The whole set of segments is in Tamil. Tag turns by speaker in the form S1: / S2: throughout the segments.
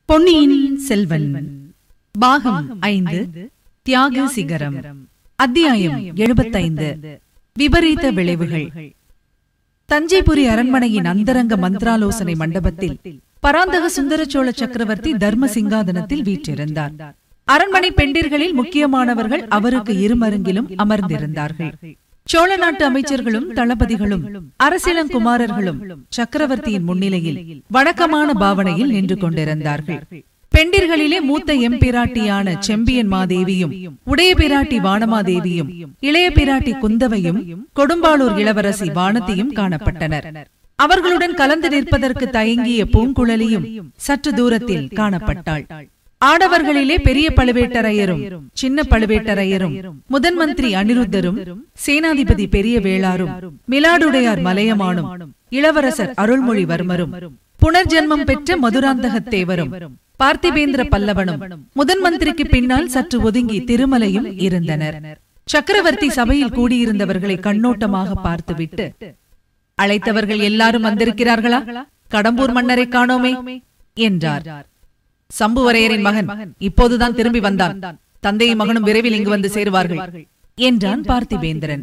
S1: பொன்னியின் செல்வன் பாகம் ஐந்து தியாக சிகரம் அத்தியாயம் எழுபத்தைந்து விபரீத விளைவுகள் தஞ்சைபுரி அரண்மனையின் அந்தரங்க மந்திராலோசனை மண்டபத்தில் பராந்தக சுந்தர சோழ சக்கரவர்த்தி தர்ம சிங்காதனத்தில் வீற்றிருந்தார் அரண்மனை பெண்டிர்களில் முக்கியமானவர்கள் அவருக்கு இருமருங்கிலும் அமர்ந்திருந்தார்கள் சோழ நாட்டு அமைச்சர்களும் தளபதிகளும் அரசிளங்குமாரர்களும் சக்கரவர்த்தியின் முன்னிலையில் வணக்கமான பாவனையில் நின்று கொண்டிருந்தார்கள் பெண்டிர்களிலே மூத்த எம்பிராட்டியான செம்பியன் மாதேவியும் உடைய பிராட்டி வானமாதேவியும் இளைய பிராட்டி குந்தவையும் கொடும்பாளூர் இளவரசி வானதியும் காணப்பட்டனர் அவர்களுடன் கலந்து நிற்பதற்கு தயங்கிய பூங்குழலியும் சற்று தூரத்தில் காணப்பட்டாள் ஆடவர்களிலே பெரிய பழுவேட்டரையரும் சின்ன பழுவேட்டரையரும் முதன் மந்திரி அனிருத்தரும் சேனாதிபதி பெரிய வேளாரும் மிலாடுடையார் மலையமானும் இளவரசர் அருள்மொழிவர்மரும் புனர்ஜென்மம் பெற்ற மதுராந்தகத்தேவரும் பார்த்திபேந்திர பல்லவனும் முதன் மந்திரிக்கு பின்னால் சற்று ஒதுங்கி திருமலையும் இருந்தனர் சக்கரவர்த்தி சபையில் கூடியிருந்தவர்களை கண்ணோட்டமாக பார்த்துவிட்டு அழைத்தவர்கள் எல்லாரும் வந்திருக்கிறார்களா கடம்பூர் மன்னரை காணோமே என்றார் சம்புவரையரின் மகன் இப்போதுதான் திரும்பி வந்தான் தந்தையும் மகனும் விரைவில் இங்கு வந்து சேருவார்கள் என்றான் பார்த்திபேந்திரன்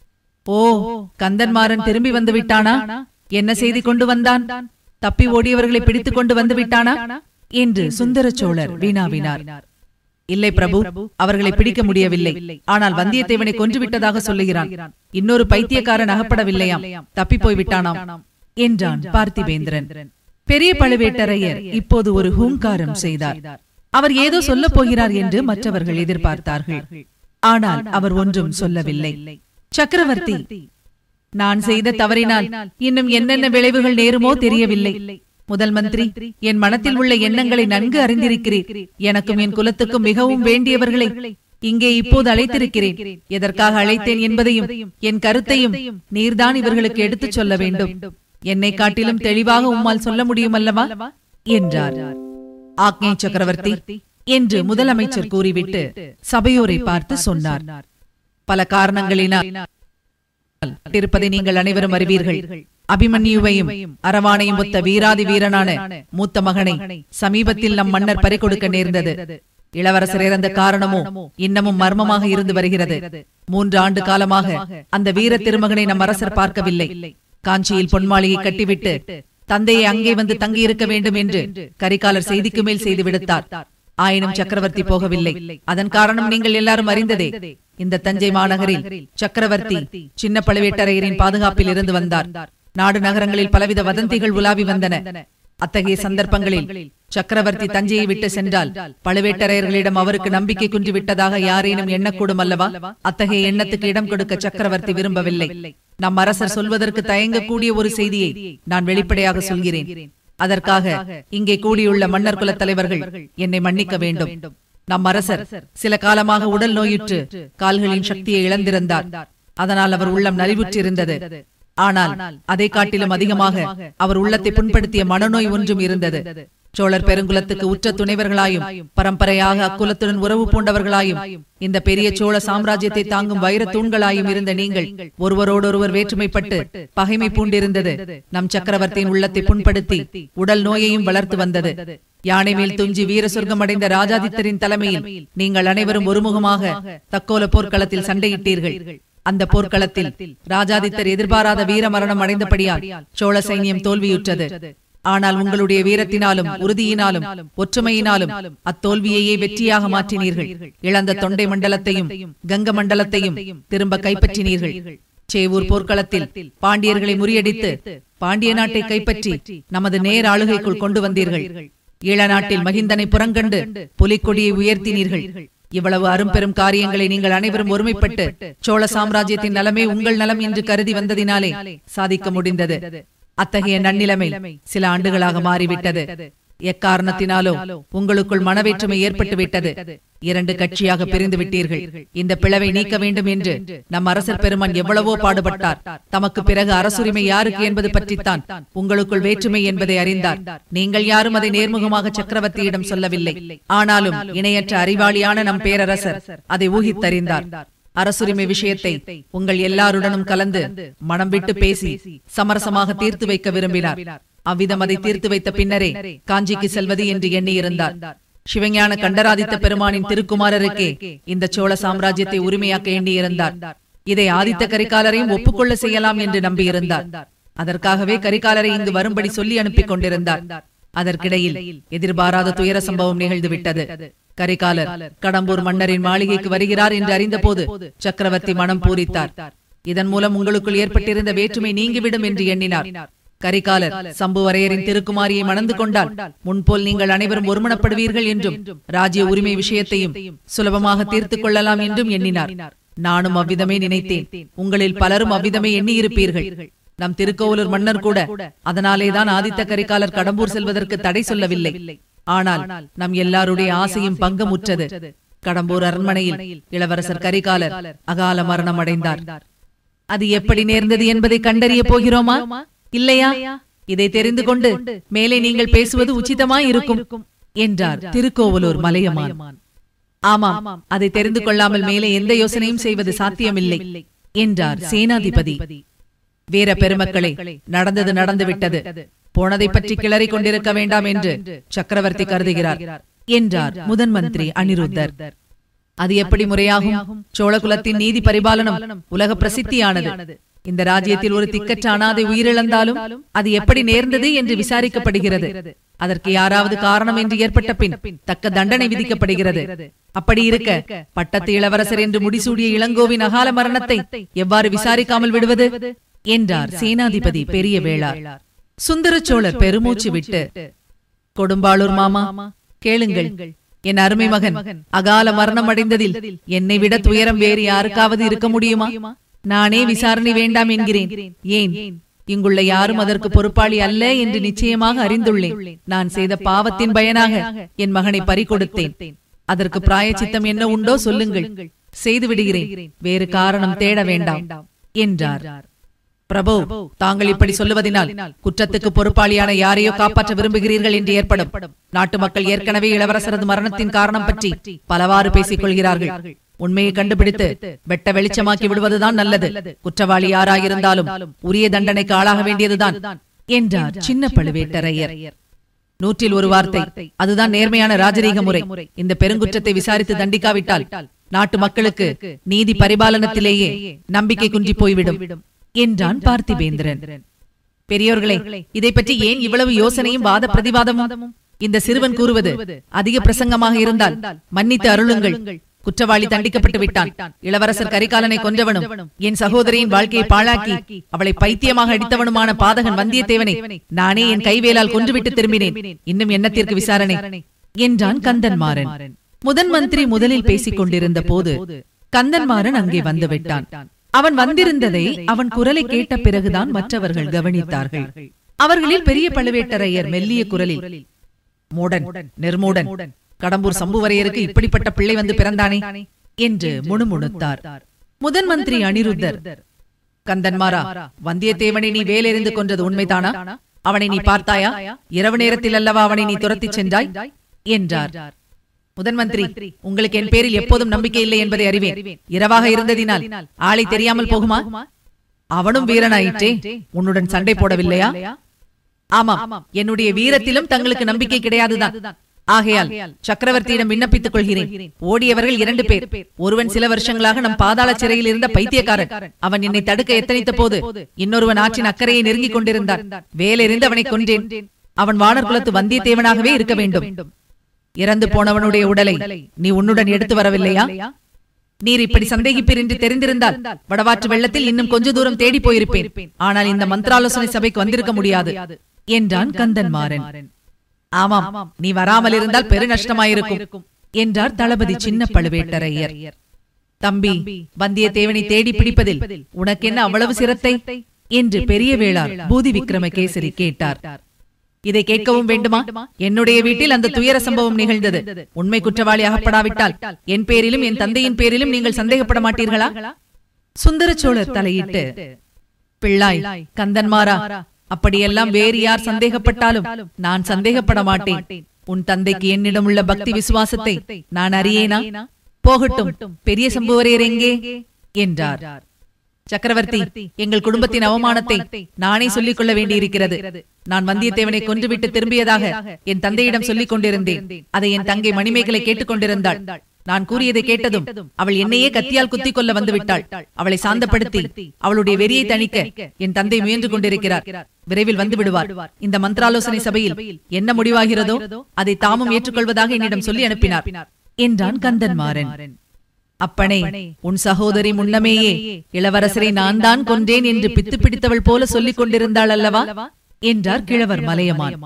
S1: ஓ கந்தன்மாறன் திரும்பி வந்து விட்டானா என்ன செய்தி கொண்டு வந்தான் தப்பி ஓடியவர்களை பிடித்துக் கொண்டு வந்து விட்டானா என்று சுந்தர சோழர் வினாவினார் இல்லை பிரபு அவர்களை பிடிக்க முடியவில்லை ஆனால் வந்தியத்தேவனை கொன்று விட்டதாக சொல்லுகிறான் இன்னொரு பைத்தியக்காரன் அகப்படவில்லையாம் தப்பி போய் விட்டானாம் என்றான் பார்த்திபேந்திரன் பெரிய பழுவேட்டரையர் இப்போது ஒரு ஹூங்காரம் செய்தார் அவர் ஏதோ சொல்லப் போகிறார் என்று மற்றவர்கள் எதிர்பார்த்தார்கள் ஆனால் அவர் ஒன்றும் சொல்லவில்லை சக்கரவர்த்தி நான் செய்த தவறினால் இன்னும் என்னென்ன விளைவுகள் நேருமோ தெரியவில்லை முதல் மந்திரி என் மனத்தில் உள்ள எண்ணங்களை நன்கு அறிந்திருக்கிறீர் எனக்கும் என் குலத்துக்கும் மிகவும் வேண்டியவர்களை இங்கே இப்போது அழைத்திருக்கிறேன் எதற்காக அழைத்தேன் என்பதையும் என் கருத்தையும் நீர்தான் இவர்களுக்கு எடுத்துச் சொல்ல வேண்டும் என்னை காட்டிலும் தெளிவாக உம்மால் சொல்ல முடியும் அல்லவா என்றார் ஆக்ஞை சக்கரவர்த்தி என்று முதலமைச்சர் கூறிவிட்டு சபையோரை பார்த்து சொன்னார் பல காரணங்களினால் இருப்பதை நீங்கள் அனைவரும் அறிவீர்கள் அபிமன்யுவையும் அரவானையும் ஒத்த வீராதி வீரனான மூத்த மகனை சமீபத்தில் நம் மன்னர் பறிகொடுக்க நேர்ந்தது இளவரசர் இறந்த காரணமோ இன்னமும் மர்மமாக இருந்து வருகிறது மூன்று ஆண்டு காலமாக அந்த வீர திருமகனை நம் அரசர் பார்க்கவில்லை காஞ்சியில் பொன்மாளிகை கட்டிவிட்டு தந்தையை அங்கே வந்து தங்கியிருக்க வேண்டும் என்று கரிகாலர் செய்திக்கு மேல் செய்து விடுத்தார் ஆயினும் சக்கரவர்த்தி போகவில்லை அதன் காரணம் நீங்கள் எல்லாரும் அறிந்ததே இந்த தஞ்சை மாநகரில் சக்கரவர்த்தி சின்ன பழுவேட்டரையரின் பாதுகாப்பில் இருந்து வந்தார் நாடு நகரங்களில் பலவித வதந்திகள் உலாவி வந்தன அத்தகைய சந்தர்ப்பங்களில் சக்கரவர்த்தி தஞ்சையை விட்டு சென்றால் பழுவேட்டரையர்களிடம் அவருக்கு நம்பிக்கை குன்றி விட்டதாக யாரேனும் எண்ணக்கூடும் அல்லவா அத்தகைய எண்ணத்துக்கு இடம் கொடுக்க சக்கரவர்த்தி விரும்பவில்லை நம் அரசர் சொல்வதற்கு தயங்கக்கூடிய ஒரு செய்தியை நான் வெளிப்படையாக சொல்கிறேன் அதற்காக இங்கே கூடியுள்ள மன்னர் குலத் தலைவர்கள் என்னை மன்னிக்க வேண்டும் நம் அரசர் சில காலமாக உடல் நோயுற்று கால்களின் சக்தியை இழந்திருந்தார் அதனால் அவர் உள்ளம் நலிவுற்றிருந்தது ஆனால் அதை காட்டிலும் அதிகமாக அவர் உள்ளத்தை புண்படுத்திய மனநோய் ஒன்றும் இருந்தது சோழர் பெருங்குலத்துக்கு உற்ற துணைவர்களாயும் பரம்பரையாக அக்குலத்துடன் உறவு பூண்டவர்களாயும் இந்த பெரிய சோழ சாம்ராஜ்யத்தை தாங்கும் வைர தூண்களாயும் இருந்த நீங்கள் ஒருவரோடொருவர் வேற்றுமைப்பட்டு பகைமை பூண்டிருந்தது நம் சக்கரவர்த்தியின் உள்ளத்தை புண்படுத்தி உடல் நோயையும் வளர்த்து வந்தது யானை மேல் துஞ்சி வீர சொர்க்கம் அடைந்த ராஜாதித்தரின் தலைமையில் நீங்கள் அனைவரும் ஒருமுகமாக தக்கோல போர்க்களத்தில் சண்டையிட்டீர்கள் அந்த போர்க்களத்தில் ராஜாதித்தர் எதிர்பாராத வீர மரணம் அடைந்தபடியால் சோழ சைன்யம் தோல்வியுற்றது ஆனால் உங்களுடைய வீரத்தினாலும் உறுதியினாலும் ஒற்றுமையினாலும் அத்தோல்வியையே வெற்றியாக மாற்றினீர்கள் இழந்த தொண்டை மண்டலத்தையும் கங்க மண்டலத்தையும் திரும்ப கைப்பற்றினீர்கள் சேவூர் போர்க்களத்தில் பாண்டியர்களை முறியடித்து பாண்டிய நாட்டை கைப்பற்றி நமது நேர் ஆளுகைக்குள் கொண்டு வந்தீர்கள் ஈழ நாட்டில் மகிந்தனை புறங்கண்டு புலிக்கொடியை உயர்த்தினீர்கள் இவ்வளவு அரும்பெரும் காரியங்களை நீங்கள் அனைவரும் ஒருமைப்பட்டு சோழ சாம்ராஜ்யத்தின் நலமே உங்கள் நலம் என்று கருதி வந்ததினாலே சாதிக்க முடிந்தது அத்தகைய நன்னிலைமை சில ஆண்டுகளாக மாறிவிட்டது எக்காரணத்தினாலோ உங்களுக்குள் மனவேற்றுமை ஏற்பட்டு விட்டது இரண்டு கட்சியாக பிரிந்து விட்டீர்கள் இந்த பிளவை நீக்க வேண்டும் என்று நம் அரசர் பெருமான் எவ்வளவோ பாடுபட்டார் தமக்கு பிறகு அரசுரிமை யாருக்கு என்பது பற்றித்தான் உங்களுக்குள் வேற்றுமை என்பதை அறிந்தார் நீங்கள் யாரும் அதை நேர்முகமாக சக்கரவர்த்தியிடம் சொல்லவில்லை ஆனாலும் இணையற்ற அறிவாளியான நம் பேரரசர் அதை ஊகித்தறிந்தார் அரசுரிமை விஷயத்தை உங்கள் எல்லாருடனும் கலந்து மனம் விட்டு பேசி சமரசமாக தீர்த்து வைக்க விரும்பினார் அவ்விதம் அதை தீர்த்து வைத்த பின்னரே காஞ்சிக்கு செல்வது என்று எண்ணியிருந்தார் சிவஞான கண்டராதித்த பெருமானின் திருக்குமாரருக்கே இந்த சோழ சாம்ராஜ்யத்தை உரிமையாக்க எண்ணியிருந்தார் இதை ஆதித்த கரிகாலரையும் ஒப்புக்கொள்ள செய்யலாம் என்று நம்பியிருந்தார் அதற்காகவே கரிகாலரை இங்கு வரும்படி சொல்லி அனுப்பிக் கொண்டிருந்தார் அதற்கிடையில் எதிர்பாராத துயர சம்பவம் நிகழ்ந்துவிட்டது கரிகாலர் கடம்பூர் மன்னரின் மாளிகைக்கு வருகிறார் என்று அறிந்தபோது சக்கரவர்த்தி மனம் பூரித்தார் இதன் மூலம் உங்களுக்குள் ஏற்பட்டிருந்த வேற்றுமை நீங்கிவிடும் என்று எண்ணினார் கரிகாலர் சம்புவரையரின் திருக்குமாரியை மணந்து கொண்டால் முன்போல் நீங்கள் அனைவரும் ஒருமனப்படுவீர்கள் என்றும் ராஜ்ய உரிமை விஷயத்தையும் சுலபமாக தீர்த்துக் கொள்ளலாம் என்றும் எண்ணினார் நானும் அவ்விதமே நினைத்தேன் உங்களில் பலரும் அவ்விதமே எண்ணியிருப்பீர்கள் நம் திருக்கோவலூர் மன்னர் கூட அதனாலேதான் ஆதித்த கரிகாலர் கடம்பூர் செல்வதற்கு தடை சொல்லவில்லை ஆனால் நம் எல்லாருடைய ஆசையும் பங்கமுற்றது கடம்பூர் அரண்மனையில் இளவரசர் கரிகாலர் அகால மரணம் அடைந்தார் அது எப்படி நேர்ந்தது என்பதை கண்டறிய போகிறோமா இல்லையா இதை தெரிந்து கொண்டு மேலே நீங்கள் பேசுவது உச்சிதமாய் இருக்கும் என்றார் திருக்கோவலூர் மலையமான் ஆமாம் அதை தெரிந்து கொள்ளாமல் மேலே எந்த யோசனையும் செய்வது சாத்தியமில்லை என்றார் சேனாதிபதி வீர பெருமக்களே நடந்தது நடந்து விட்டது போனதை பற்றி கிளறி கொண்டிருக்க வேண்டாம் என்று சக்கரவர்த்தி கருதுகிறார் என்றார் முதன் மந்திரி அனிருத்தர் அது எப்படி முறையாகும் சோழகுலத்தின் நீதி பரிபாலனம் உலக பிரசித்தியானது இந்த ராஜ்யத்தில் ஒரு திக்கற்ற அனாதை உயிரிழந்தாலும் அது எப்படி நேர்ந்தது என்று விசாரிக்கப்படுகிறது அதற்கு யாராவது காரணம் என்று ஏற்பட்ட பின் தக்க தண்டனை விதிக்கப்படுகிறது அப்படி இருக்க பட்டத்து இளவரசர் என்று முடிசூடிய இளங்கோவின் அகால மரணத்தை எவ்வாறு விசாரிக்காமல் விடுவது என்றார் சேனாதிபதி பெரிய வேளார் சுந்தர சோழர் பெருமூச்சு விட்டு கொடும்பாளூர் மாமா கேளுங்கள் என் அருமை மகன் அகால மரணம் அடைந்ததில் என்னை விட துயரம் வேறு யாருக்காவது இருக்க முடியுமா நானே விசாரணை வேண்டாம் என்கிறேன் ஏன் இங்குள்ள யாரும் அதற்கு பொறுப்பாளி அல்ல என்று நிச்சயமாக அறிந்துள்ளேன் நான் செய்த பாவத்தின் பயனாக என் மகனை பறிகொடுத்தேன் அதற்கு பிராயச்சித்தம் என்ன உண்டோ சொல்லுங்கள் செய்து விடுகிறேன் வேறு காரணம் தேட வேண்டாம் என்றார் பிரபு தாங்கள் இப்படி சொல்லுவதினால் குற்றத்துக்கு பொறுப்பாளியான யாரையோ காப்பாற்ற விரும்புகிறீர்கள் என்று ஏற்படும் நாட்டு மக்கள் ஏற்கனவே இளவரசரது மரணத்தின் காரணம் பற்றி பலவாறு பேசிக் கொள்கிறார்கள் உண்மையை கண்டுபிடித்து வெட்ட வெளிச்சமாக்கி விடுவதுதான் நல்லது குற்றவாளி யாராயிருந்தாலும் உரிய தண்டனைக்கு ஆளாக வேண்டியதுதான் என்றார் சின்ன பழுவேட்டரையர் நூற்றில் ஒரு வார்த்தை அதுதான் நேர்மையான ராஜரீக முறை இந்த பெருங்குற்றத்தை விசாரித்து தண்டிக்காவிட்டால் நாட்டு மக்களுக்கு நீதி பரிபாலனத்திலேயே நம்பிக்கை குன்றி போய்விடும் என்றான் பார்த்திபேந்திரன் பெரியோர்களே இதை பற்றி ஏன் இவ்வளவு யோசனையும் வாத பிரதிவாதமும் இந்த சிறுவன் கூறுவது அதிக பிரசங்கமாக இருந்தால் மன்னித்து அருளுங்கள் குற்றவாளி தண்டிக்கப்பட்டு விட்டான் இளவரசர் கரிகாலனை கொன்றவனும் என் சகோதரியின் வாழ்க்கையை பாழாக்கி அவளை பைத்தியமாக அடித்தவனுமான பாதகன் வந்தியத்தேவனை நானே என் கைவேலால் கொன்றுவிட்டு திரும்பினேன் இன்னும் என்னத்திற்கு விசாரணை என்றான் கந்தன்மாறன் முதன் மந்திரி முதலில் பேசிக் கொண்டிருந்த போது கந்தன்மாறன் அங்கே வந்து விட்டான் அவன் வந்திருந்ததை அவன் குரலை கேட்ட பிறகுதான் மற்றவர்கள் கவனித்தார்கள் அவர்களில் பெரிய பழுவேட்டரையர் மெல்லிய குரலில் மூடன் நிர்மூடன் கடம்பூர் சம்புவரையருக்கு இப்படிப்பட்ட பிள்ளை வந்து பிறந்தானே என்று முணுமுணுத்தார் முதன் மந்திரி அனிருத்தர் கந்தன்மாரா வந்தியத்தேவனை நீ வேலெறிந்து கொன்றது உண்மைதானா அவனை நீ பார்த்தாயா இரவு நேரத்தில் அல்லவா அவனை நீ துரத்திச் சென்றாய் என்றார் முதன் மந்திரி உங்களுக்கு என் பேரில் எப்போதும் நம்பிக்கை இல்லை என்பதை அறிவேன் இரவாக இருந்ததினால் ஆளை தெரியாமல் போகுமா அவனும் வீரனாயிற்றே உன்னுடன் சண்டை போடவில்லையா ஆமாம் என்னுடைய வீரத்திலும் தங்களுக்கு நம்பிக்கை கிடையாதுதான் ஆகையால் சக்கரவர்த்தியிடம் விண்ணப்பித்துக் கொள்கிறேன் ஓடியவர்கள் இரண்டு பேர் ஒருவன் சில வருஷங்களாக நம் பாதாள சிறையில் இருந்த பைத்தியக்காரன் அவன் என்னை தடுக்க எத்தனித்த போது இன்னொருவன் ஆற்றின் அக்கறையை நெருங்கிக் கொண்டிருந்தான் வேலெறிந்து அவனை கொன்றேன் அவன் வானர் குலத்து வந்தியத்தேவனாகவே இருக்க வேண்டும் இறந்து போனவனுடைய உடலை நீ உன்னுடன் எடுத்து வரவில்லையா நீர் இப்படி சந்தேகிப்பீர் என்று தெரிந்திருந்தால் வடவாற்று வெள்ளத்தில் இன்னும் கொஞ்ச தூரம் தேடி போயிருப்பேன் ஆனால் இந்த மந்திராலோசனை சபைக்கு வந்திருக்க முடியாது என்றான் கந்தன்மாறன் ஆமாம் நீ வராமல் இருந்தால் பெரு நஷ்டமாயிருக்கும் என்றார் தளபதி சின்ன பழுவேட்டரையர் தம்பி வந்தியத்தேவனை தேடி பிடிப்பதில் உனக்கென்ன அவ்வளவு சிரத்தை என்று பெரிய வேளார் பூதி விக்ரமகேசரி கேட்டார் இதை கேட்கவும் வேண்டுமா என்னுடைய வீட்டில் அந்த துயர சம்பவம் நிகழ்ந்தது உண்மை குற்றவாளி அகப்படாவிட்டால் என் பேரிலும் என் தந்தையின் பேரிலும் நீங்கள் சந்தேகப்பட மாட்டீர்களா சுந்தர சோழர் தலையிட்டு பிள்ளாய் கந்தன்மாரா அப்படியெல்லாம் வேறு யார் சந்தேகப்பட்டாலும் நான் சந்தேகப்பட மாட்டேன் உன் தந்தைக்கு என்னிடம் உள்ள பக்தி விசுவாசத்தை நான் அறியேனா போகட்டும் பெரிய சம்புவரையர் எங்கே என்றார் சக்கரவர்த்தி எங்கள் குடும்பத்தின் அவமானத்தை நானே சொல்லிக் கொள்ள வேண்டியிருக்கிறது நான் வந்தியத்தேவனை கொன்றுவிட்டு திரும்பியதாக என் தந்தையிடம் சொல்லிக் கொண்டிருந்தேன் அதை என் தங்கை மணிமேகலை கேட்டுக் கொண்டிருந்தாள் நான் கூறியதை கேட்டதும் அவள் என்னையே கத்தியால் குத்திக் கொள்ள வந்து விட்டாள் அவளை சாந்தப்படுத்தி அவளுடைய வெறியை தணிக்க என் தந்தை முயன்று கொண்டிருக்கிறார் விரைவில் வந்து விடுவார் இந்த மந்திராலோசனை சபையில் என்ன முடிவாகிறதோ அதை தாமும் ஏற்றுக்கொள்வதாக என்னிடம் சொல்லி அனுப்பினார் என்றான் கந்தன்மாறன் அப்பனே உன் சகோதரி முன்னமேயே இளவரசரை நான் தான் கொன்றேன் என்று பித்து பிடித்தவள் போல சொல்லிக் கொண்டிருந்தாள் அல்லவா என்றார் கிழவர் மலையமான்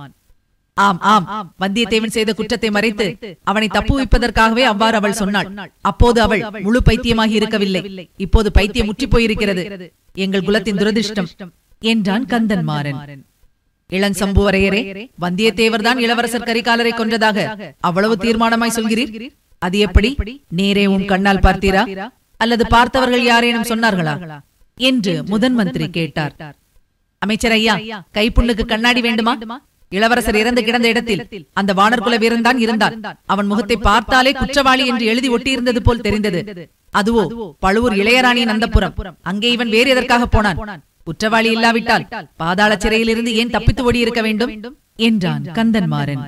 S1: ஆம் ஆம் வந்தியத்தேவன் செய்த குற்றத்தை மறைத்து அவனை தப்புவிப்பதற்காகவே அவ்வாறு அவள் சொன்னாள் அப்போது அவள் முழு பைத்தியமாகி இருக்கவில்லை இப்போது பைத்தியம் முற்றி போயிருக்கிறது எங்கள் குலத்தின் துரதிர்ஷ்டம் என்றான் கந்தன்மாறன் இளஞ்சம்புவரையரே வந்தியத்தேவர் தான் இளவரசர் கரிகாலரை கொன்றதாக அவ்வளவு தீர்மானமாய் சொல்கிறீர் அது எப்படி நேரே உன் கண்ணால் பார்த்தீரா அல்லது பார்த்தவர்கள் யாரேனும் சொன்னார்களா என்று முதன் மந்திரி கேட்டார் அமைச்சர் ஐயா கைப்புண்ணுக்கு கண்ணாடி வேண்டுமா இளவரசர் இறந்து கிடந்த இடத்தில் அந்த வானர்குல வீரன் தான் இருந்தான் அவன் முகத்தை பார்த்தாலே குற்றவாளி என்று எழுதி ஒட்டியிருந்தது போல் தெரிந்தது அதுவோ பழுவூர் இளையராணியின் அந்தப்புறம் அங்கே இவன் வேறு எதற்காக போனான் குற்றவாளி இல்லாவிட்டால் பாதாள சிறையிலிருந்து ஏன் தப்பித்து ஓடி இருக்க வேண்டும் என்றான் கந்தன்மாறன்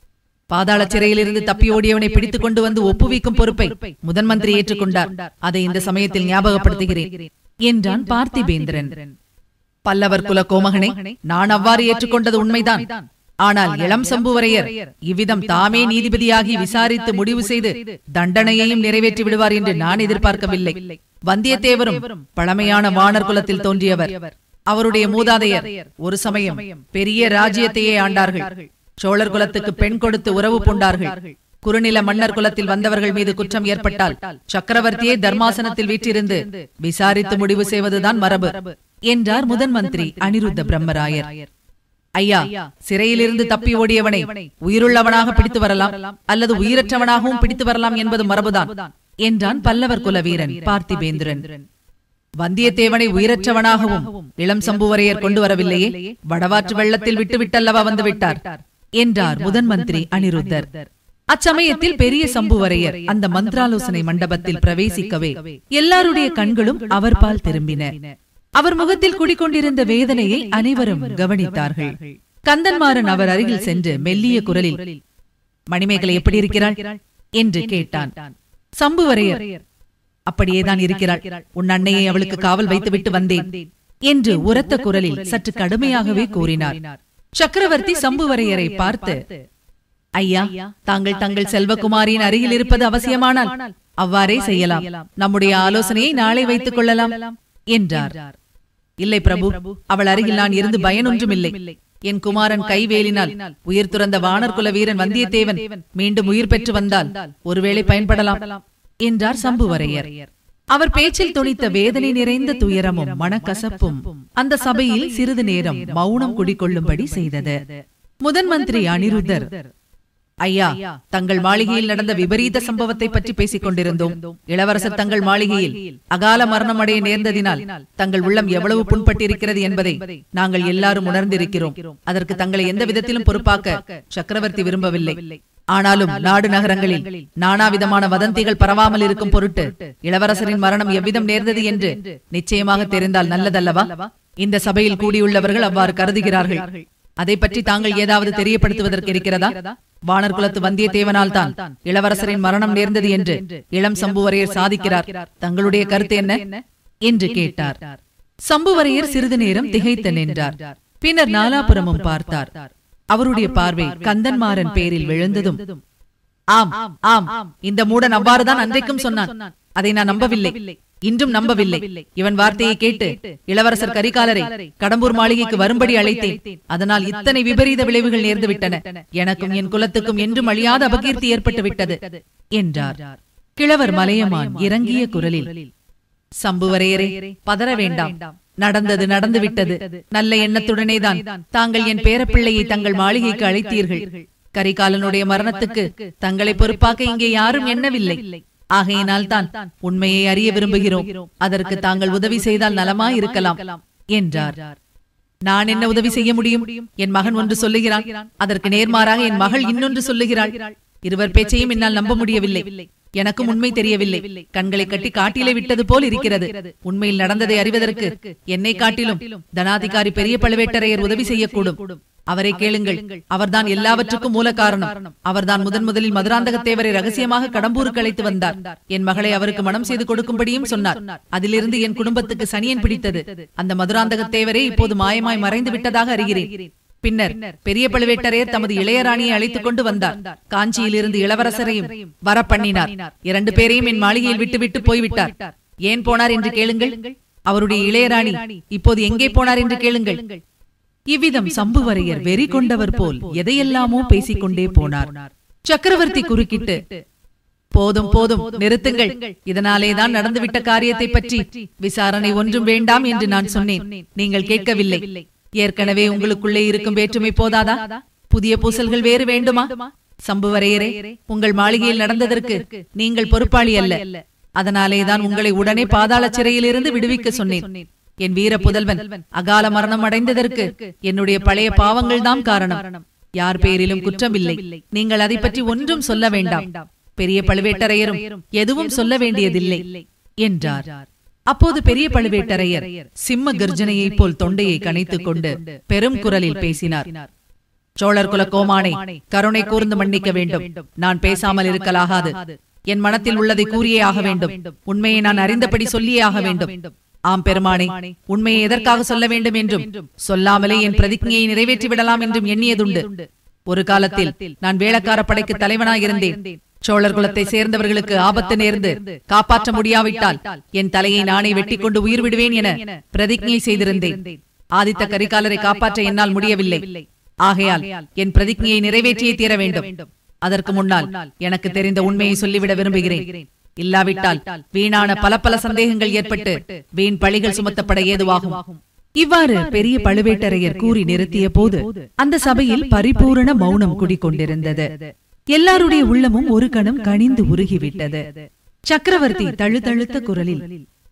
S1: பாதாள சிறையிலிருந்து தப்பி ஓடியவனை பிடித்துக் கொண்டு வந்து ஒப்புவிக்கும் பொறுப்பை முதன் மந்திரி ஏற்றுக்கொண்டார் அதை இந்த சமயத்தில் ஞாபகப்படுத்துகிறேன் என்றான் பார்த்திபேந்திரன் பல்லவர் குல கோமகனை நான் அவ்வாறு ஏற்றுக்கொண்டது உண்மைதான் ஆனால் இளம் சம்புவரையர் இவ்விதம் தாமே நீதிபதியாகி விசாரித்து முடிவு செய்து தண்டனையையும் நிறைவேற்றி விடுவார் என்று நான் எதிர்பார்க்கவில்லை வந்தியத்தேவரும் பழமையான வானர் குலத்தில் தோன்றியவர் அவருடைய மூதாதையர் ஒரு சமயம் பெரிய ராஜ்யத்தையே ஆண்டார்கள் சோழர் குலத்துக்கு பெண் கொடுத்து உறவு பூண்டார்கள் குறுநில மன்னர் குலத்தில் வந்தவர்கள் மீது குற்றம் ஏற்பட்டால் சக்கரவர்த்தியை தர்மாசனத்தில் வீற்றிருந்து விசாரித்து முடிவு செய்வதுதான் மரபு என்றார் முதன் மந்திரி அனிருத்த பிரம்மராயர் ஐயா சிறையிலிருந்து தப்பி ஓடியவனை உயிருள்ளவனாக பிடித்து வரலாம் அல்லது உயிரற்றவனாகவும் பிடித்து வரலாம் என்பது மரபுதான் என்றான் பல்லவர் குல வீரன் பார்த்திபேந்திரன் வந்தியத்தேவனை உயிரற்றவனாகவும் இளம் சம்புவரையர் கொண்டு வரவில்லையே வடவாற்று வெள்ளத்தில் விட்டுவிட்டல்லவா வந்து விட்டார் என்றார் முதன் மந்திரி அனிருத்தர் அச்சமயத்தில் பெரிய சம்புவரையர் அந்த மந்திராலோசனை மண்டபத்தில் பிரவேசிக்கவே எல்லாருடைய கண்களும் அவர் பால் திரும்பின அவர் முகத்தில் குடிக்கொண்டிருந்த வேதனையை அனைவரும் கவனித்தார்கள் கந்தன்மாறன் அவர் அருகில் சென்று மெல்லிய குரலில் மணிமேகலை எப்படி இருக்கிறாள் என்று கேட்டான் சம்புவரையர் அப்படியேதான் இருக்கிறாள் உன் அன்னையை அவளுக்கு காவல் வைத்துவிட்டு வந்தேன் என்று உரத்த குரலில் சற்று கடுமையாகவே கூறினார் சக்கரவர்த்தி சம்புவரையரை பார்த்து ஐயா தாங்கள் தங்கள் செல்வகுமாரியின் அருகில் இருப்பது அவசியமானால் அவ்வாறே செய்யலாம் நம்முடைய ஆலோசனையை நாளை வைத்துக் கொள்ளலாம் என்றார் இல்லை பிரபு அவள் அருகில் நான் இருந்து பயனொன்றும் இல்லை என் குமாரன் கைவேலினால் உயிர் துறந்த வானர்குல வீரன் வந்தியத்தேவன் மீண்டும் உயிர் பெற்று வந்தால் ஒருவேளை பயன்படலாம் என்றார் சம்புவரையர் அவர் பேச்சில் துணித்த வேதனை நிறைந்த துயரமும் மனக்கசப்பும் அந்த சபையில் சிறிது நேரம் மௌனம் குடிக்கொள்ளும்படி செய்தது முதன் மந்திரி அனிருத்தர் ஐயா தங்கள் மாளிகையில் நடந்த விபரீத சம்பவத்தை பற்றி பேசிக் கொண்டிருந்தோம் இளவரசர் தங்கள் மாளிகையில் அகால மரணம் அடைய நேர்ந்ததினால் தங்கள் உள்ளம் எவ்வளவு புண்பட்டிருக்கிறது என்பதை நாங்கள் எல்லாரும் உணர்ந்திருக்கிறோம் அதற்கு தங்களை எந்த விதத்திலும் பொறுப்பாக்க சக்கரவர்த்தி விரும்பவில்லை ஆனாலும் நாடு நகரங்களில் நானாவிதமான வதந்திகள் பரவாமல் இருக்கும் பொருட்டு இளவரசரின் மரணம் எவ்விதம் நேர்ந்தது என்று நிச்சயமாக தெரிந்தால் நல்லதல்லவா இந்த சபையில் கூடியுள்ளவர்கள் அவ்வாறு கருதுகிறார்கள் அதை பற்றி தாங்கள் ஏதாவது தெரியப்படுத்துவதற்கு இருக்கிறதா வானர் குலத்து வந்தியத்தேவனால் தான் இளவரசரின் மரணம் நேர்ந்தது என்று இளம் சம்புவரையர் சாதிக்கிறார் தங்களுடைய கருத்து என்ன என்று கேட்டார் சம்புவரையர் சிறிது நேரம் திகைத்து நின்றார் பின்னர் நாலாபுரமும் பார்த்தார் அவருடைய பார்வை கந்தன்மாறன் பேரில் விழுந்ததும் ஆம் ஆம் இந்த மூடன் அவ்வாறுதான் அன்றைக்கும் சொன்னான் அதை நான் நம்பவில்லை இன்றும் நம்பவில்லை இவன் வார்த்தையை கேட்டு இளவரசர் கரிகாலரை கடம்பூர் மாளிகைக்கு வரும்படி அழைத்தேன் அதனால் இத்தனை விபரீத விளைவுகள் நேர்ந்து விட்டன எனக்கும் என் குலத்துக்கும் என்றும் அழியாத அபகீர்த்தி ஏற்பட்டு விட்டது என்றார் கிழவர் மலையமான் இறங்கிய குரலில் சம்புவரையரே பதற வேண்டாம் நடந்தது நடந்து விட்டது நல்ல எண்ணத்துடனே தான் தாங்கள் என் பேரப்பிள்ளையை தங்கள் மாளிகைக்கு அழைத்தீர்கள் கரிகாலனுடைய மரணத்துக்கு தங்களை பொறுப்பாக்க இங்கே யாரும் எண்ணவில்லை ஆகையினால் தான் உண்மையை அறிய விரும்புகிறோம் அதற்கு தாங்கள் உதவி செய்தால் நலமாய் இருக்கலாம் என்றார் நான் என்ன உதவி செய்ய முடியும் என் மகன் ஒன்று சொல்லுகிறான் அதற்கு நேர்மாறாக என் மகள் இன்னொன்று சொல்லுகிறாள் இருவர் பேச்சையும் என்னால் நம்ப முடியவில்லை எனக்கும் உண்மை தெரியவில்லை கண்களை கட்டி காட்டிலே விட்டது போல் இருக்கிறது உண்மையில் நடந்ததை அறிவதற்கு என்னை காட்டிலும் தனாதிகாரி பெரிய பழுவேட்டரையர் உதவி செய்யக்கூடும் அவரை கேளுங்கள் அவர்தான் எல்லாவற்றுக்கும் மூல காரணம் அவர்தான் முதன் முதலில் மதுராந்தகத்தேவரை ரகசியமாக கடம்பூருக்கு அழைத்து வந்தார் என் மகளை அவருக்கு மனம் செய்து கொடுக்கும்படியும் சொன்னார் அதிலிருந்து என் குடும்பத்துக்கு சனியன் பிடித்தது அந்த மதுராந்தகத்தேவரே இப்போது மாயமாய் மறைந்து விட்டதாக அறிகிறேன் பின்னர் பெரிய பழுவேட்டரையர் தமது இளையராணியை அழைத்துக் கொண்டு வந்தார் காஞ்சியிலிருந்து இளவரசரையும் வர பண்ணினார் இரண்டு பேரையும் என் மாளிகையில் விட்டுவிட்டு போய்விட்டார் ஏன் போனார் என்று கேளுங்கள் அவருடைய இளையராணி இப்போது எங்கே போனார் என்று கேளுங்கள் இவ்விதம் சம்புவரையர் வெறி கொண்டவர் போல் எதையெல்லாமோ பேசிக்கொண்டே போனார் சக்கரவர்த்தி குறுக்கிட்டு போதும் போதும் நிறுத்துங்கள் இதனாலேதான் நடந்துவிட்ட காரியத்தை பற்றி விசாரணை ஒன்றும் வேண்டாம் என்று நான் சொன்னேன் நீங்கள் கேட்கவில்லை ஏற்கனவே உங்களுக்குள்ளே இருக்கும் வேற்றுமை போதாதா புதிய பூசல்கள் வேறு வேண்டுமா சம்புவரையரே உங்கள் மாளிகையில் நடந்ததற்கு நீங்கள் பொறுப்பாளி அல்ல அதனாலேதான் உங்களை உடனே பாதாள சிறையிலிருந்து விடுவிக்க சொன்னேன் என் வீர புதல்வன் அகால மரணம் அடைந்ததற்கு என்னுடைய பழைய பாவங்கள் தான் காரணம் யார் பேரிலும் குற்றமில்லை நீங்கள் அதை பற்றி ஒன்றும் சொல்ல வேண்டாம் பெரிய பழுவேட்டரையரும் எதுவும் சொல்ல வேண்டியதில்லை என்றார் அப்போது பெரிய பழுவேட்டரையர் சிம்ம கர்ஜனையைப் போல் தொண்டையை கனைத்துக் கொண்டு பெரும் குரலில் பேசினார் சோழர் குல கோமானை கருணை கூர்ந்து மன்னிக்க வேண்டும் நான் பேசாமல் இருக்கலாகாது என் மனத்தில் உள்ளதை கூறியே ஆக வேண்டும் உண்மையை நான் அறிந்தபடி சொல்லியே ஆக வேண்டும் ஆம் பெருமானே உண்மையை எதற்காக சொல்ல வேண்டும் என்றும் சொல்லாமலே என் பிரதிஜையை நிறைவேற்றி விடலாம் என்றும் எண்ணியதுண்டு ஒரு காலத்தில் நான் வேளக்கார படைக்கு தலைவனாயிருந்தேன் சோழர் குலத்தை சேர்ந்தவர்களுக்கு ஆபத்து நேர்ந்து காப்பாற்ற முடியாவிட்டால் என் தலையை நானே வெட்டி கொண்டு உயிர் விடுவேன் என பிரதிஜை செய்திருந்தேன் ஆதித்த கரிகாலரை காப்பாற்ற என்னால் முடியவில்லை ஆகையால் என் பிரதிஜையை நிறைவேற்றியே தீர வேண்டும் அதற்கு முன்னால் எனக்கு தெரிந்த உண்மையை சொல்லிவிட விரும்புகிறேன் இல்லாவிட்டால் வீணான பல பல சந்தேகங்கள் ஏற்பட்டு வீண் பழிகள் சுமத்தப்பட ஏதுவாகும் இவ்வாறு பெரிய பழுவேட்டரையர் கூறி நிறுத்திய போது அந்த சபையில் பரிபூரண மௌனம் குடிக்கொண்டிருந்தது எல்லாருடைய உள்ளமும் ஒரு கணம் கனிந்து உருகிவிட்டது சக்கரவர்த்தி தழுதழுத்த குரலில்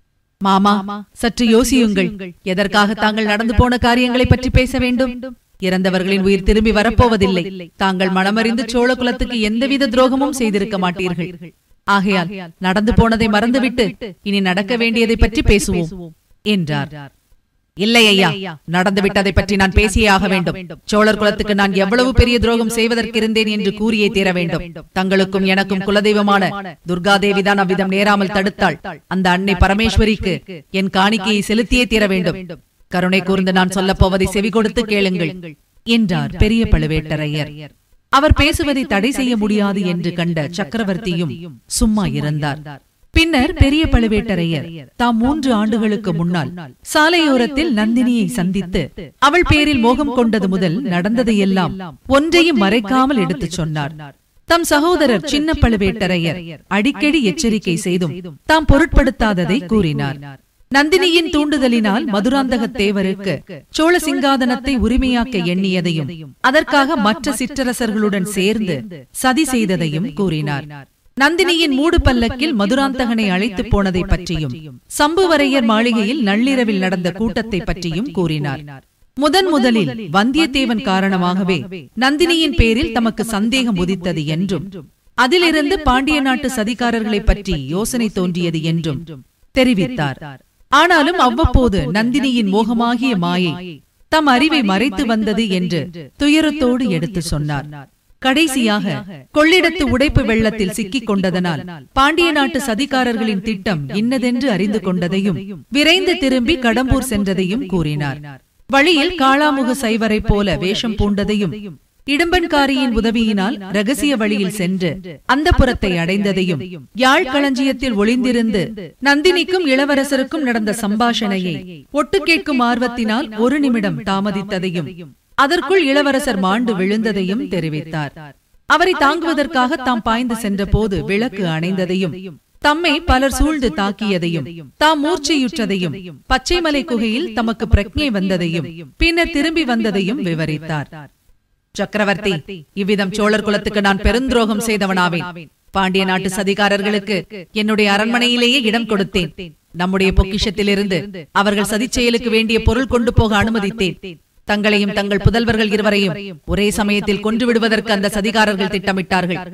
S1: மாமா சற்று யோசியுங்கள் எதற்காக தாங்கள் நடந்து போன காரியங்களை பற்றி பேச வேண்டும் இறந்தவர்களின் உயிர் திரும்பி வரப்போவதில்லை தாங்கள் மனமறிந்து சோழ குலத்துக்கு எந்தவித துரோகமும் செய்திருக்க மாட்டீர்கள் ஆகையால் நடந்து போனதை மறந்துவிட்டு இனி நடக்க வேண்டியதை பற்றி பேசுவோம் என்றார் இல்லை ஐயா நடந்து விட்டதை பற்றி நான் பேசியே ஆக வேண்டும் சோழர் குலத்துக்கு நான் எவ்வளவு பெரிய துரோகம் செய்வதற்கு இருந்தேன் என்று கூறியே தீர வேண்டும் தங்களுக்கும் எனக்கும் குலதெய்வமான துர்காதேவி தான் அவ்விதம் நேராமல் தடுத்தாள் அந்த அன்னை பரமேஸ்வரிக்கு என் காணிக்கையை செலுத்தியே தீர வேண்டும் கருணை கூர்ந்து நான் சொல்லப் போவதை செவி கொடுத்து கேளுங்கள் என்றார் பெரிய பழுவேட்டரையர் அவர் பேசுவதை தடை செய்ய முடியாது என்று கண்ட சக்கரவர்த்தியும் சும்மா இருந்தார் பின்னர் பெரிய பழுவேட்டரையர் தாம் மூன்று ஆண்டுகளுக்கு முன்னால் சாலையோரத்தில் நந்தினியை சந்தித்து அவள் பேரில் மோகம் கொண்டது முதல் நடந்ததையெல்லாம் ஒன்றையும் மறைக்காமல் எடுத்துச் சொன்னார் தம் சகோதரர் சின்ன பழுவேட்டரையர் அடிக்கடி எச்சரிக்கை செய்தும் தாம் பொருட்படுத்தாததை கூறினார் நந்தினியின் தூண்டுதலினால் மதுராந்தக தேவருக்கு சோழ சிங்காதனத்தை உரிமையாக்க எண்ணியதையும் அதற்காக மற்ற சிற்றரசர்களுடன் சேர்ந்து சதி செய்ததையும் கூறினார் நந்தினியின் மூடு பல்லக்கில் மதுராந்தகனை அழைத்து போனதை பற்றியும் சம்புவரையர் மாளிகையில் நள்ளிரவில் நடந்த கூட்டத்தை பற்றியும் கூறினார் முதன் முதலில் வந்தியத்தேவன் காரணமாகவே நந்தினியின் பேரில் தமக்கு சந்தேகம் உதித்தது என்றும் அதிலிருந்து பாண்டிய நாட்டு சதிகாரர்களை பற்றி யோசனை தோன்றியது என்றும் தெரிவித்தார் ஆனாலும் அவ்வப்போது நந்தினியின் மோகமாகிய மாயை தம் அறிவை மறைத்து வந்தது என்று துயரத்தோடு எடுத்து சொன்னார் கடைசியாக கொள்ளிடத்து உடைப்பு வெள்ளத்தில் சிக்கிக் கொண்டதனால் பாண்டிய நாட்டு சதிகாரர்களின் திட்டம் இன்னதென்று அறிந்து கொண்டதையும் விரைந்து திரும்பி கடம்பூர் சென்றதையும் கூறினார் வழியில் காளாமுக சைவரை போல வேஷம் பூண்டதையும் இடும்பன்காரியின் உதவியினால் ரகசிய வழியில் சென்று அந்த புறத்தை அடைந்ததையும் யாழ் களஞ்சியத்தில் ஒளிந்திருந்து நந்தினிக்கும் இளவரசருக்கும் நடந்த சம்பாஷணையை ஒட்டு கேட்கும் ஆர்வத்தினால் ஒரு நிமிடம் தாமதித்ததையும் அதற்குள் இளவரசர் மாண்டு விழுந்ததையும் தெரிவித்தார் அவரை தாங்குவதற்காக தாம் பாய்ந்து சென்ற போது விளக்கு அணைந்ததையும் தம்மை பலர் சூழ்ந்து தாக்கியதையும் தாம் மூர்ச்சையுற்றதையும் பச்சைமலை குகையில் தமக்கு பிரக்ஞை வந்ததையும் பின்னர் திரும்பி வந்ததையும் விவரித்தார் சக்கரவர்த்தி இவ்விதம் சோழர் குலத்துக்கு நான் பெருந்துரோகம் செய்தவனாவேன் பாண்டிய நாட்டு சதிகாரர்களுக்கு என்னுடைய அரண்மனையிலேயே இடம் கொடுத்தேன் நம்முடைய பொக்கிஷத்திலிருந்து அவர்கள் சதி செயலுக்கு வேண்டிய பொருள் கொண்டு போக அனுமதித்தேன் தங்களையும் தங்கள் புதல்வர்கள் இருவரையும் ஒரே சமயத்தில் கொன்று விடுவதற்கு அந்த சதிகாரர்கள் திட்டமிட்டார்கள்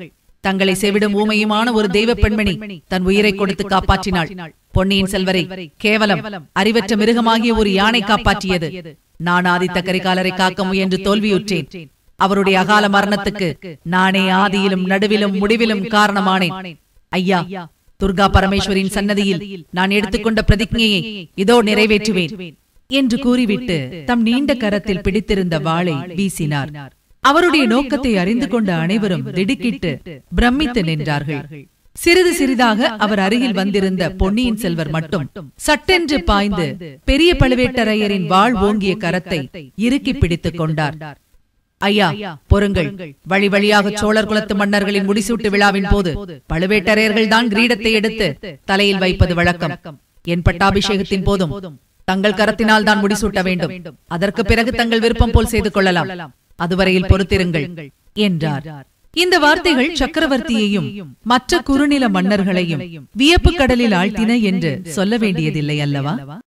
S1: தங்களை செவிடும் ஊமையுமான ஒரு தெய்வ பெண்மணி தன் உயிரை கொடுத்து காப்பாற்றினாள் பொன்னியின் செல்வரை கேவலம் அறிவற்ற மிருகமாகிய ஒரு யானை காப்பாற்றியது நான் ஆதித்த கரிகாலரை காக்க முயன்று தோல்வியுற்றேன் அவருடைய அகால மரணத்துக்கு நானே ஆதியிலும் நடுவிலும் முடிவிலும் காரணமானேன் ஐயா துர்கா பரமேஸ்வரின் சன்னதியில் நான் எடுத்துக்கொண்ட பிரதிஜையை இதோ நிறைவேற்றுவேன் என்று கூறிவிட்டு தம் நீண்ட கரத்தில் பிடித்திருந்த வாளை வீசினார் அவருடைய நோக்கத்தை அறிந்து கொண்ட அனைவரும் திடுக்கிட்டு பிரமித்து நின்றார்கள் சிறிது சிறிதாக அவர் அருகில் வந்திருந்த பொன்னியின் செல்வர் மட்டும் சட்டென்று பாய்ந்து பெரிய பழுவேட்டரையரின் வாழ் ஓங்கிய கரத்தை இறுக்கி பிடித்துக் கொண்டார் ஐயா பொறுங்கள் வழி வழியாக சோழர் குலத்து மன்னர்களின் முடிசூட்டு விழாவின் போது பழுவேட்டரையர்கள் தான் கிரீடத்தை எடுத்து தலையில் வைப்பது வழக்கம் என் பட்டாபிஷேகத்தின் போதும் தங்கள் கரத்தினால் தான் முடிசூட்ட வேண்டும் அதற்கு பிறகு தங்கள் விருப்பம் போல் செய்து கொள்ளலாம் அதுவரையில் பொறுத்திருங்கள் என்றார் இந்த வார்த்தைகள் சக்கரவர்த்தியையும் மற்ற குறுநில மன்னர்களையும் வியப்பு கடலில் ஆழ்த்தின என்று சொல்ல வேண்டியதில்லை அல்லவா